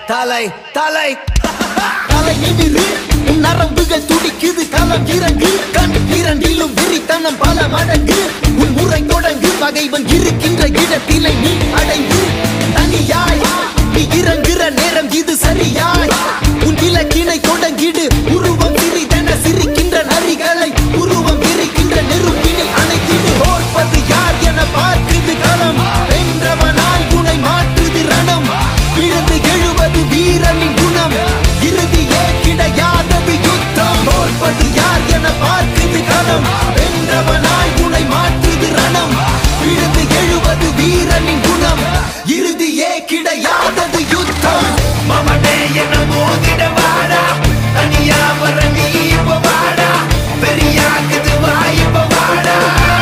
தலை தலை தலை எதிரு உன் நரம்புகள் துடிக்குது களம் இறங்கு கண் இரண்டிலும் விரித்தனம் பல மடங்கு உன் முறை தொடங்கு பகைவன் இருக்கின்ற இடத்திலே நீ அடைந்து தனியாய் நீ இறங்குற நேரம் இது சரியாய் உன் இலக்கினை தொடங்கிடு உருவம் சிறிதென சிரிக்கின்ற நரிகளை உருவம் எரிக்கின்ற நெருப்பினில் அணைத்திடு தோற்பது யார் என பார்க்குது களம் வென்றவனாய் குணை மாற்றுது ரணம் விழுந்து எழுவது வீரனின் குணம் இறுதியே கிடையாதது யுத்தம் தோற்பது யார் என பார்க்குது களம் வென்றவனாய் குணை மாற்றுது ரணம் விழுந்து எழுவது வீரனின் குணம் இறுதியே கிடையாதது யுத்தம் மமனே என மோதிட வாடா தனியா வர நீ இப்ப வாடா பெரியாக்குது வாய்ப்ப வாடா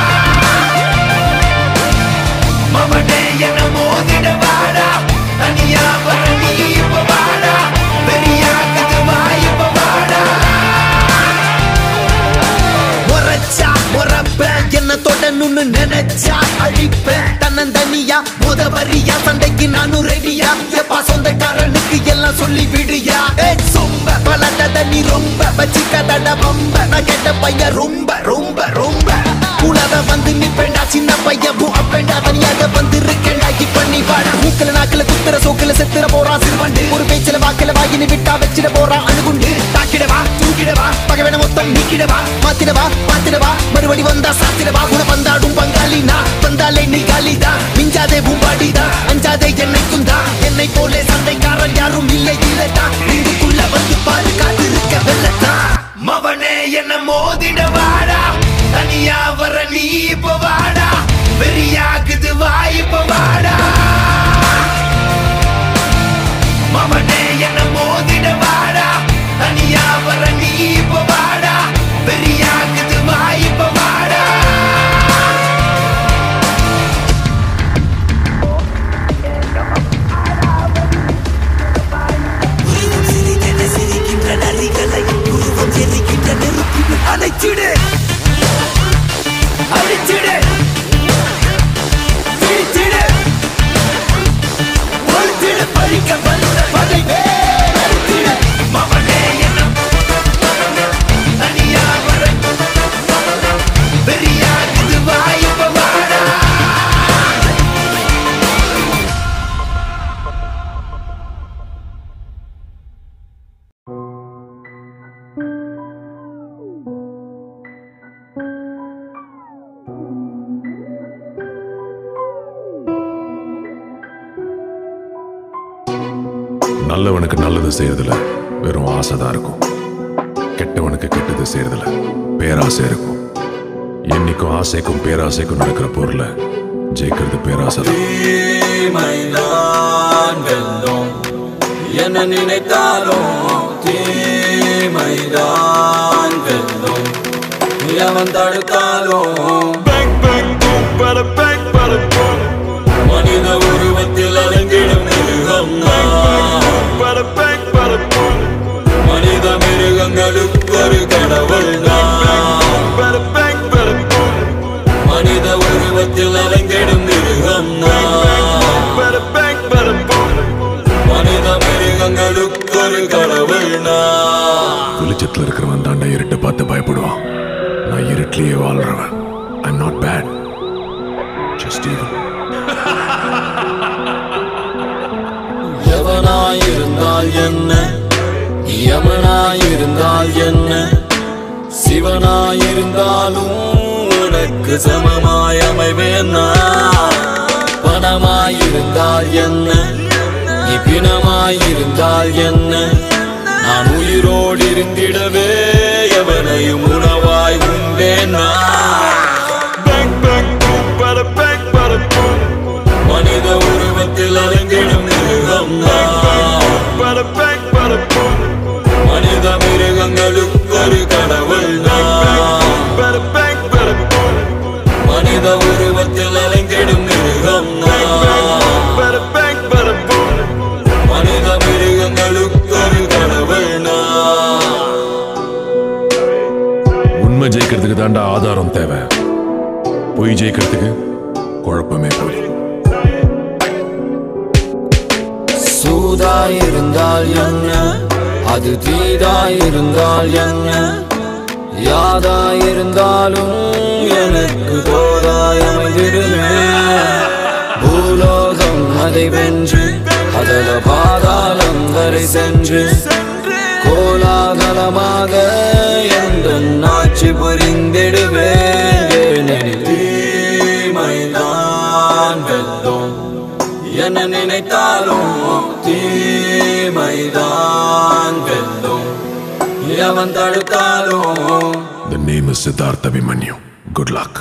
மமனே என மோதிட வாடா தனியா வர நீ இப்ப வாடா பெரியாக்குது வாய்ப்ப வாடா முறைச்சா முறப்பேன் என்ன தொடணும்னு நினைச்சா அழிப்பேன் தன்னந்தனியா முத வரியா சண்டைக்கு நானும் ரெடியா எப்பா சொந்தக்காரனுக்கு எல்லாம் சொல்லி விடுயா ஏய், சொம்ப பலட்டத நீ ரொம்ப வச்சிக்கதட ரொம்ப நான் கேட்ட பையன் ரொம்ப ரொம்ப ரொம்ப உலக வந்து நிப்பேண்டா சின்ன பையன் பூ அப்பேண்டா தனியாக வந்து இருக்கேண்டா இப்ப நீ வாடா மூக்கல நாக்கல குத்துற சோக்கல செத்துற போறான் சிறுவண்டு ஒரு பேச்சில வாக்கல வாயினு விட்டா வச்சிட போறான் அணுகுண்டு தாக்கிடவா தூக்கிடவா பகவன மொத்தம் நீக்கிடவா மாத்திடவா மாத்திடவா மறுபடி வந்தா சாத்திடவா உன வந்தாடும் பங்காளி நான் வந்தாலே நீ காலிதா மிஞ்சாதே பூம்பாடிதா அஞ்சாதே என்னைக்கும் தான் என்னை போலே சண்டைக்காரன் யாரும் இல்லை இல்லட்டா இதுக்குள்ள வந்து பாரு காத்திருக்க வெள்ளட்டா மவனே என்ன மோதிட வாடா தனியா வர நீ இப்ப வாடா வெறியாக்குது வாய்ப்ப வாடா மவனே என்ன மோதிட வாடா தனியா வர நீ இப்ப வாடா வெறியாக்குது வாய்ப்ப வாடா உருவம் சிறிதென சிரிக்கின்ற நரிகளை உருவம் எரிக்கின்ற நெருப்பில் அணைச்சிடு அழிச்சிடு பிடிச்சிடு ஒழிச்சிடு பழிக்க வந்த பகைவே அழிச்சிடு மவனே என்ன தனியா வர வெறியாக்குது வாய்ப்ப வாடா நல்லவனுக்கு நல்லது செய்யறதுல வெறும் ஆசைதான் இருக்கும் கெட்டவனுக்கு கெட்டது செய்யறதுல பேராசை இருக்கும் என்னைக்கும் ஆசைக்கும் பேராசைக்கும் நடக்கிற போர்ல ஜெயிக்கிறது பேராசை தான் தீமைதான் வெல்லும் என்ன நினைத்தாலும் தீமைதான் வெல்லும் எவன் தடுத்தாலும் மனித உருவத்தில் அலங்கிடும் மிருகம் நான். மனித மிருகங்களுக்கு ஒரு கடவுள் நான். மனித உருவத்தில் அலங்கிடும் மிருகம் நான். மனித மிருகங்களுக்கு ஒரு கடவுள் நான். வெளிச்சத்துல இருக்கிறவன் தாண்டா இருட்டை பார்த்து பயப்படுவான் நான் இருட்டிலேயே வாழ்றவன் I not bad just even எவனாயிருந்தால் என்ன யமனாயிருந்தால் என்ன சிவனாயிருந்தாலும் உனக்கு சமமாய் அமைவேன் நான். பணமாயிருந்தால் என்ன நீ பிணமாயிருந்தால் என்ன நான் உயிரோடு இருந்திடவே எவனையும் உணவாய் உண்டேன் நான். மனித உருவத்தில் அலங்கிடும் மிருகம் நான். மனித மிருகங்களுக்கு ஒரு கடவுள் நான். மனித உருவத்தில் அலங்கிடும் மிருகம் நான். மனித மிருகங்களுக்கு ஒரு கடவுள் நான். உண்மை ஜெயிக்கிறதுக்கு தாண்டா ஆதாரம் தேவை பொய் ஜெயிக்கிறதுக்கு குழப்பமே போய் தூதாயிருந்தால் என்ன அது தீதாயிருந்தால் என்ன யாதாயிருந்தாலும் எனக்கு தோதாயமைந்திடுமே பூலோகம் அதை வென்று அதல பாதாளம் வரை சென்று கோலாகலமாக எந்த ஆட்சி புரிந்திடுவேன் தீமைதான் வெல்லும் என்ன நினைத்தாலும் தீமைதான் வெல்லும் எவன் தடுத்தாலும் The name is Siddhartha Abhimanyu. Good luck.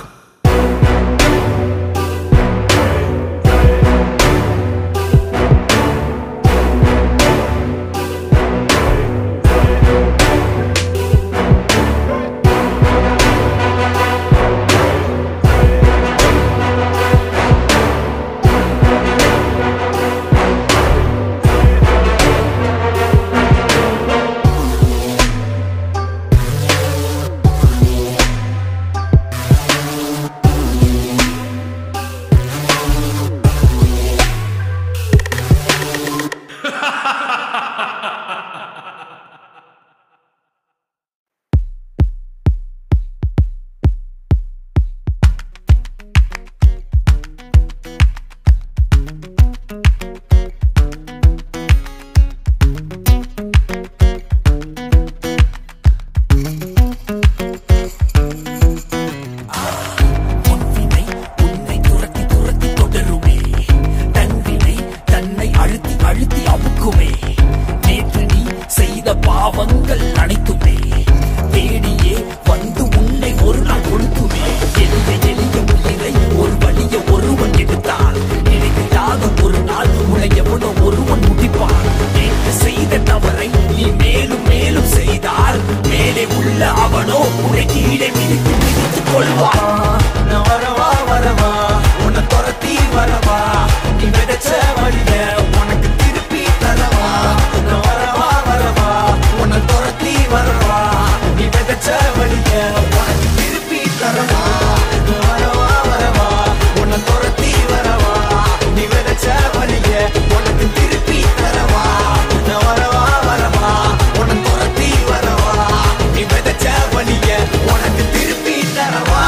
பொன்வினை உன்னை துரத்தி துரத்தி தொடருமே தன்வினை தன்னை அழுத்தி அழுத்தி அமுக்குமே நேற்று நீ செய்த பாவங்கள் அனைத்துமே தேடியே வந்து உன்னை ஒரு நாள் கொளுத்துமே எளிய எளிய உயிரை ஒரு வழிய ஒருவன் எடுத்தான் நினைக்காத ஒரு நாள் உன்னை எவனோ ஒருவன் முடிப்பான் நேற்று செய்த தவறை நீ மேலும் மேலும் செய்தால் மேலே உள்ள அவனோ உன்னை கீழே மிதித்து மிதித்துக் கொள்வான் நான் வரவா வரவா உன்னை துரத்தி வரவா நீ விதைச்ச வழிய உனக்கு திருப்பி தரவா நான் வரவா வரவா உன்னை துரத்தி வரவா நீ விதைச்ச வழிய உனக்கு திருப்பி தரவா நான் வரவா வரவா உன்னை துரத்தி வரவா நீ விதைச்ச வழிய உனக்கு திருப்பி தரவா நான் வரவா வரவா உன்னை துரத்தி வரவா நீ விதைச்ச வழிய உனக்கு திருப்பி தரவா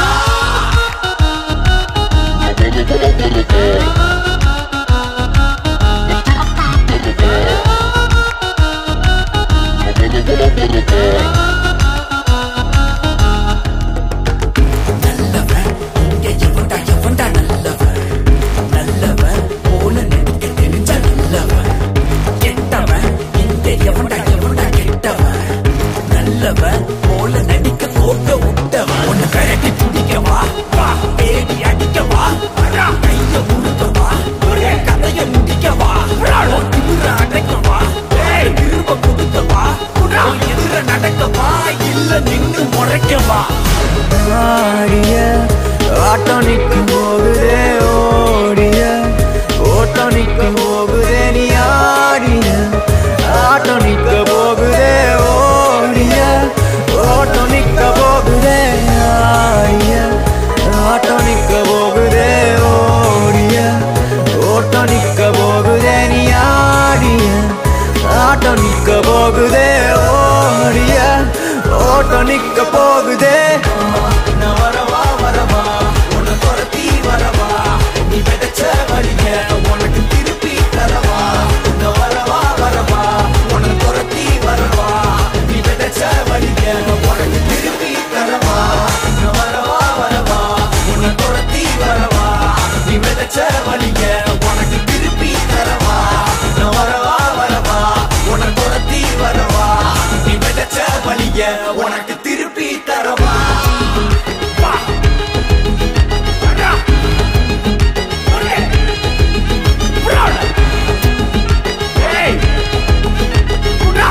நல்லவன் இங்க எவன்டா எவன்டா நல்லவன் நல்லவன் போல நடிக்க தெரிஞ்ச நல்லவன் கெட்டவன் இங்க எவன்டா எவன்டா கெட்டவன் நல்லவன் போல நடிக்க கோக்க விட்டவன் உன்னை கரட்டி பிடிக்கவா வா தேடி அடிக்கவா வரா கைய முழுக்கவா ஒரே கதைய முடிக்கவா உன் திமிர அடைக்கவா ஏய், திரும்ப கொடுக்கவா உன் எதிர நடக்கவா இல்ல நின்னு முறைக்கவா ஆடிய ஆட்டம் நிற்கும் போகுதே ஓடிய ஓட்டம் நிற்கும் போகுதே நீ ஆடிய ஆட்டம் நிற்க போகுதே ஓடிய ஓட்டம் நிற்க போகுதே ஆடிய ஆட்டம் நிற்க போகுதே ஓடிய ஓட்டம் நிற்க போகுதே நீ ஆடிய ஆட்டம் நிற்க போகுதே ஓடிய ஓட்டம் நிற்க போகுதே நான் வரவா வரவா உன்னை துரத்தி வரவா நீ விதைச்ச வழிய உனக்கு திருப்பி தரவா நான் வரவா வரவா உன்னை துரத்தி வரவா நீ விதைச்ச வழிய உனக்கு திருப்பி தரவா நான் வரவா வரவா உன்னை துரத்தி வரவா நீ விதைச்ச வழிய உனக்கு திருப்பி தரவா நான் வரவா வரவா உன்னை துரத்தி வரவா நீ விதைச்ச வழிய உனக்கு திருப்பி தரவா வா. அடா. ஒரே. புறாட. ஏய். புறா.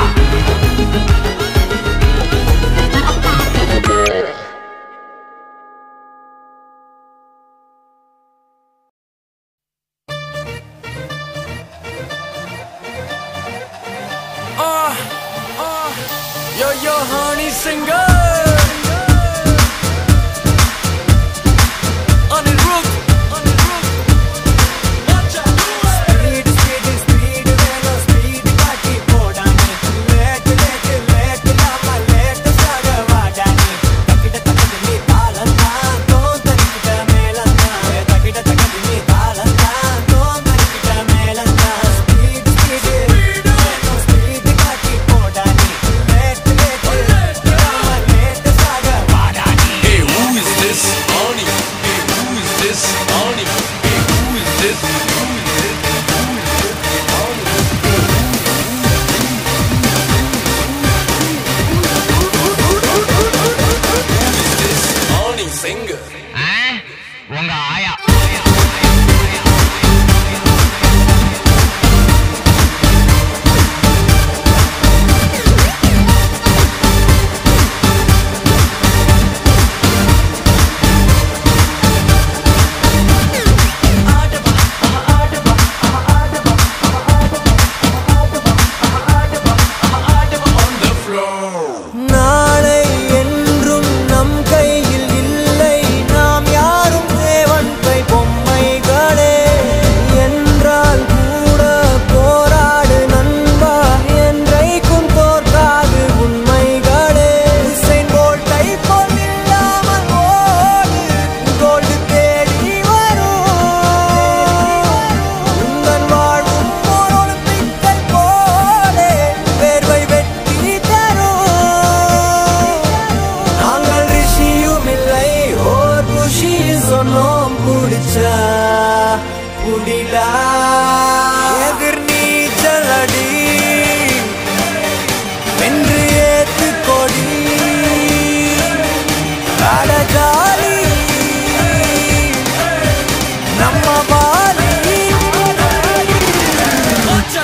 Yo, yo, honey singer. On the roof, on the roof. Watch out. Speed, speed, speed,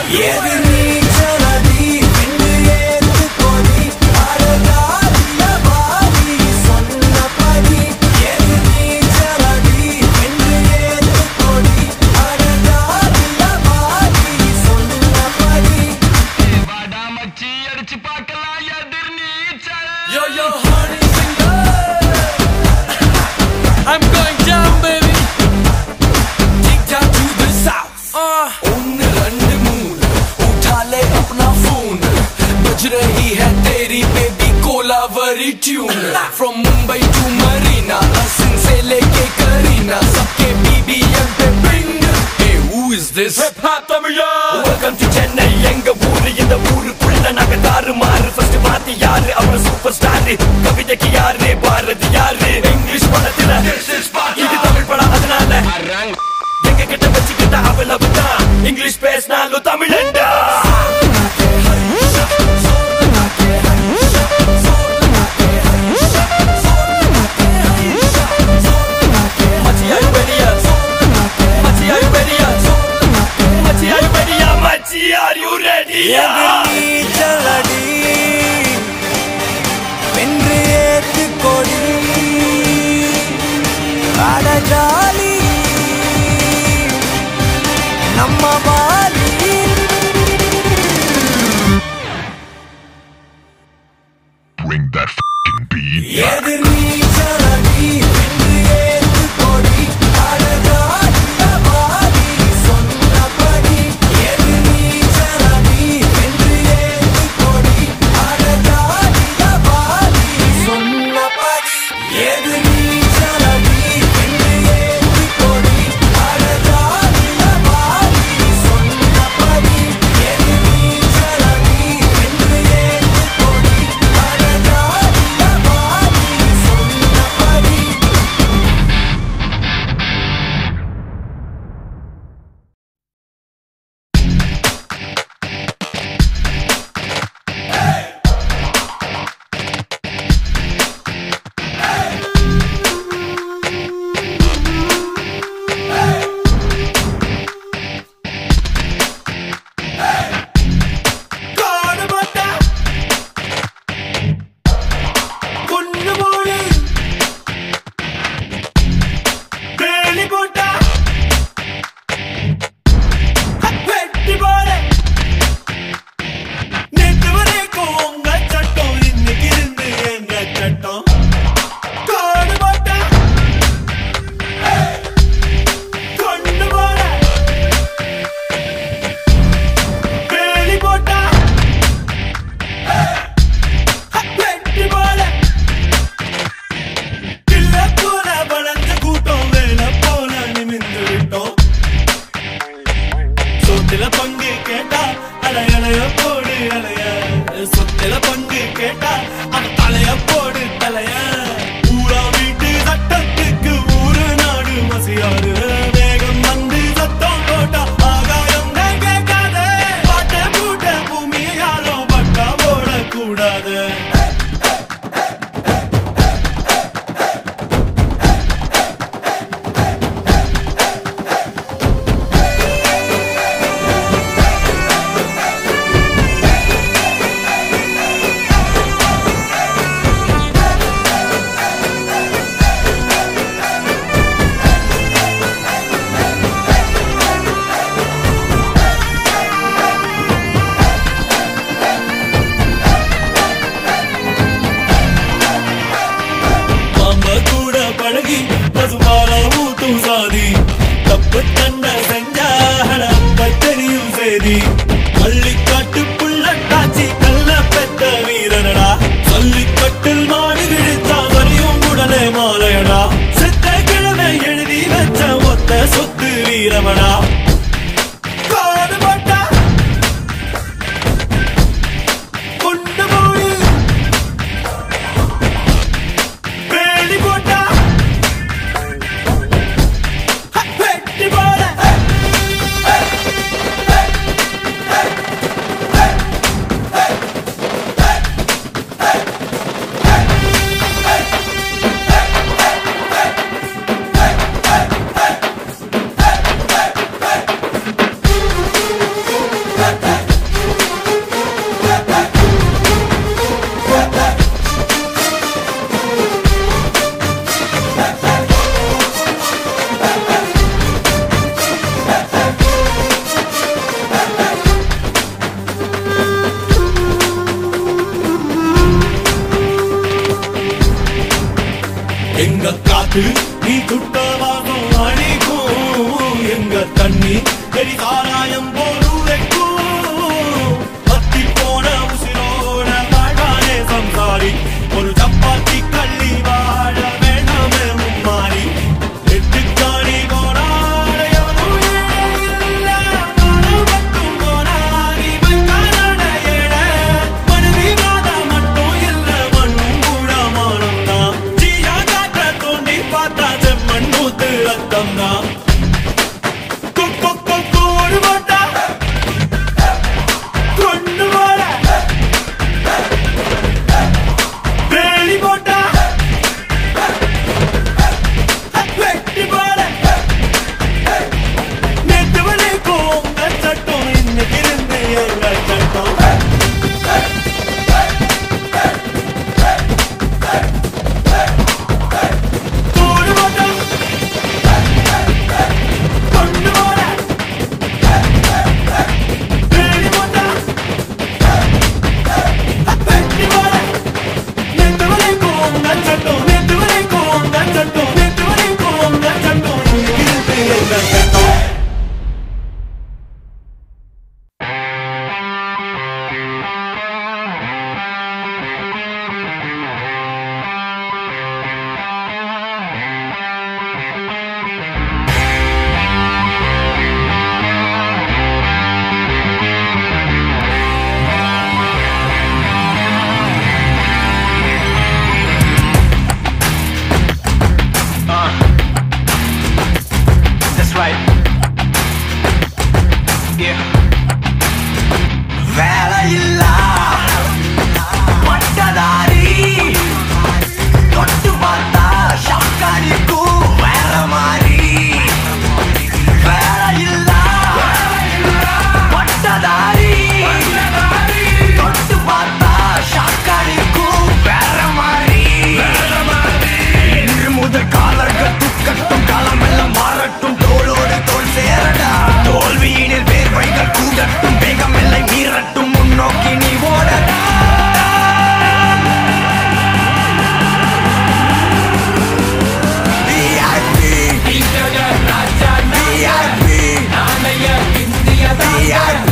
எது நீச்சலடி என்று ஏத்து கொடி அழகாலிய பாடி சொன்னபடி எது நீச்சலடி என்று ஏத்து கொடி அழகாலிய பாடி சொன்னபடி Yo, yo, honey, I'm going down, baby. Take down to the south. ஒன்னு ரெண்டு மூணு उठा ले अपना फोन बज रही है तेरी baby Kolaveri tune from Mumbai to Marina Haasan से लेके करीना सबके बीबीएम पे ping hey who is this hip hop தமிழா welcome to chennai எங்க ஊரு இந்த ஊருக்குள்ள நாங்க தாறு மாறு ஃபர்ஸ்ட் பாத்தி யாரு அப்புறம் சூப்பர் ஸ்டார் கவிதைக்கு யாரு பாரதி யாரு இங்கிலீஷ் படத்துல இது தமிழ் படம் அதனால எங்க கிட்ட வச்சுக்கிட்ட அவ்வளவு தான் இங்கிலீஷ் பேசினாலும் தமிழண்டா மச்சியாய் பெரியா மச்சியாய் பெரியா மச்சியாய் பெரியா மச்சியார் யூ ரெடியா நீச்சலடி வென்று ஏத்து கொடி அடஜாலி நம்ம Vaali Bring that fucking beat. எதிர் நீச்சலடி வென்று ஏத்து கொடி அழகாலிய பாடி சொன்னபடி எதிர் நீச்சலடி வென்று ஏத்து கொடி அழகாலிய பாடி சொன்னபடி எதிர் நீச்சலடி வென்று ஏத்து கொடி அழகாலிய பாடி சொன்னபடி எதிர் நீச்சலடி வென்று ஏத்து கொடி அழகாலிய பாடி சொன்னபடி காடுபட்ட கொன்னு போடு வேலி போட்ட வெட்டி போடு நேற்று வரைக்கும் உங்க சட்டம் இன்னைக்கு இருந்து எங்க சட்டம் காடுபட்ட கொன்னு போட வேலி போட்டா வெட்டி போல கில்ல போல வளர்ந்த கூட்டம் வேலை போல நிமிந்து விட்டோம் சொத்துல பங்கு கேட்டா அலையலைய போடு அலைய சொத்துல பங்கு கேட்டா அவன் தலைய போடு தலைய ஊரா வீட்டு சட்டத்துக்கு ஊரு நாடு மசியாரு வேகம் வந்து சத்தம் போட்டா ஆகாயம் தான் கேட்காத பாட்ட கூட்ட பூமியை யாரும் பட்டா போடக்கூடாது வேலையில்லா பட்டதாரி தொட்டு பார்த்தா ஷாக்காடிக்கும் வேற மாதிரி வேலையில்லா பட்டதாரி தொட்டு பார்த்தா ஷாக்காடிக்கும் வேற மாதிரி இன்று முதல் காலர்கள் துக்கட்டும் காலமெல்லாம் மாறட்டும் தோளோடு தோல் சேரடா தோல்வியினில் வேர்வைகள் கூடட்டும் வேகம் எல்லை மீறட்டும் முன்னோக்கி நீ ஓடடா VIP, VIP,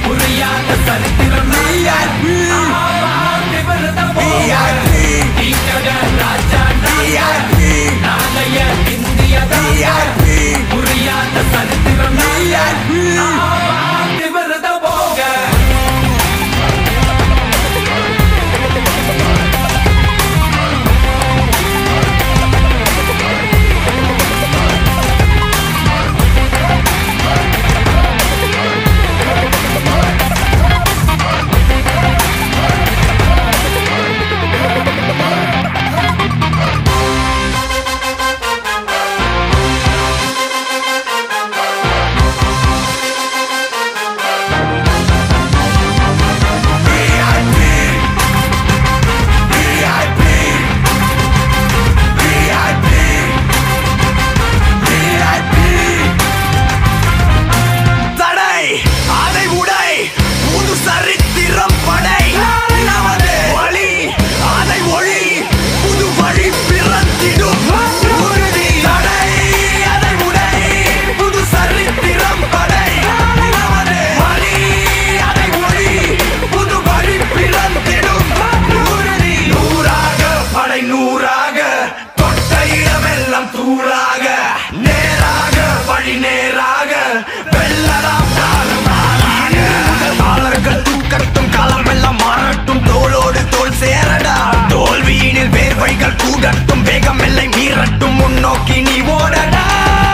தடை அதை உடை புது சரித்திரம் படை நமது வழி அதை ஒளி புது வழி பிறந்திடும் உறுதி தடை அதை உடை புது சரித்திரம் படை நமது வழி அதை ஒளி புது வழி பிறந்திடும் உறுதி நூறாக படை நூறாக தொட்ட இடமெல்லாம் தூளாக நேராக வழி நேராக வெல்லலாம் காலம் நாளாக. முதல் காலர்கள் தூக்கட்டும் காலமெல்லாம் மாறட்டும் தோளோடு தோல் சேரடா தோல்வியினில் வேர்வைகள் கூடட்டும் வேகம் எல்லை மீறட்டும் முன்னோக்கி நீ ஓடடா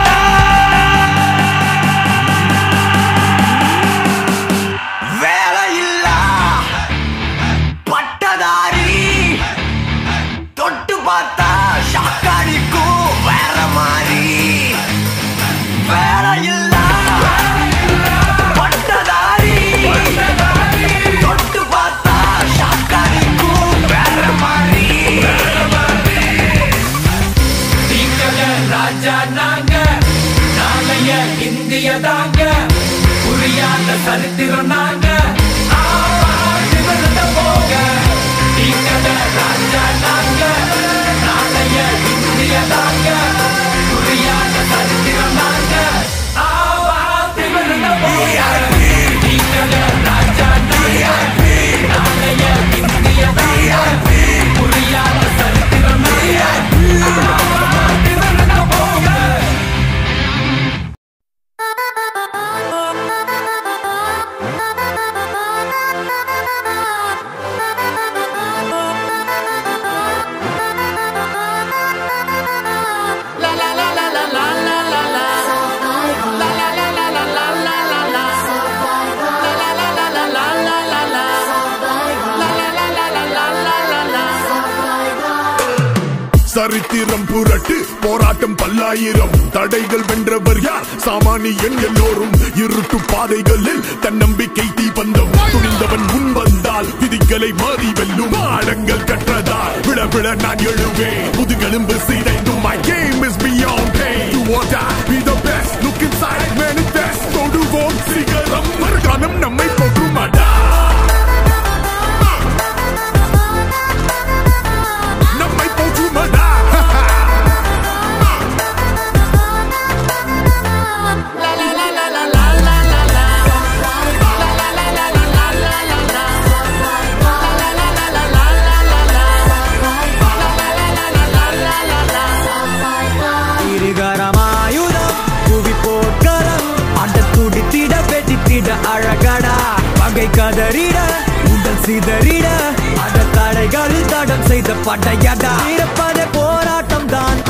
வேலையில்லா பட்டதாரி தொட்டு பார்த்தா ஷாக்காடிக்கும் வேற மாதிரி வேலையில்லா பட்டதாரி தொட்டு பார்த்தா ஷாக்காடிக்கும் வேற மாதிரி ராஜா நாங்க நாளைய இந்திய தாங்க புரியாத சரித்திரம் நாங்க ஆமா, நிமிர்ந்து போக நீங்கட ராஜா நாங்க நாளைய இந்திய தாங்க புரியாத சரித்திரம் நாங்க ஆமா, நிமிர்ந்து போக நீங்கட ராஜா நாங்க நாளைய இந்திய தாங்க புரியாத சரித்திரம் நாங்க சரித்திரம் புரட்டு போராட்டம் பல்லாயிரம் தடைகள் வென்றவர் யார் சாமானியன் எல்லோரும் இருட்டு பாதைகளில் தன்னம்பிக்கை தீபந்தம் துணிந்தவன் முன் வந்தால் விதிகளை மாறி வெல்லும் ஆழங்கள் கற்றதால் விழ விழ நான் எழுவேன் முதுகெலும்பு சிதைந்தும் my game is beyond pain you or die be the best look inside manifest தொடுவோம் சிகரம் மறுகாலம் நம்மை போற்றுமாடா நம்மை போற்றுமாடா இருகரமாயுதம் புவி போர்க்களம் அட துடித்திட வெடித்திட அழகடா பகை கதறிட உடல் சிதறிட அட தடைகளில் தடம் செய்த படையடா இருப்பதே போராட்டம் தான்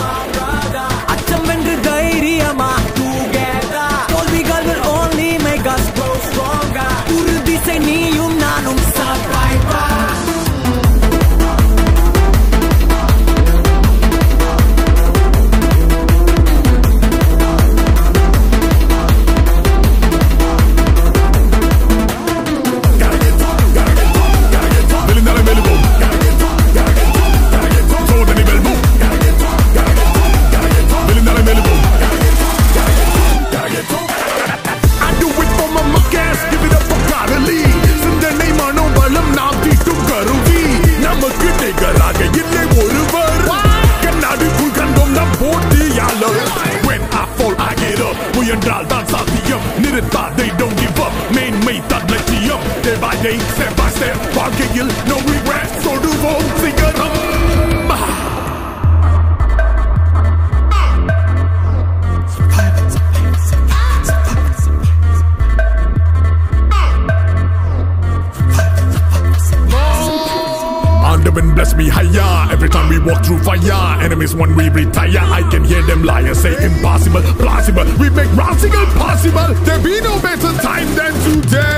அச்சம் வென்று தைரியமா together. தோல்விகள் will only make us grow day step by step வாழ்க்கையில் no regrets தொடுவோம் சிகரம் Underman bless me higher every time we walk through fire. Enemies when we retire, I can hear them liars say impossible, plausible. We make rasical possible. There be no better time than today.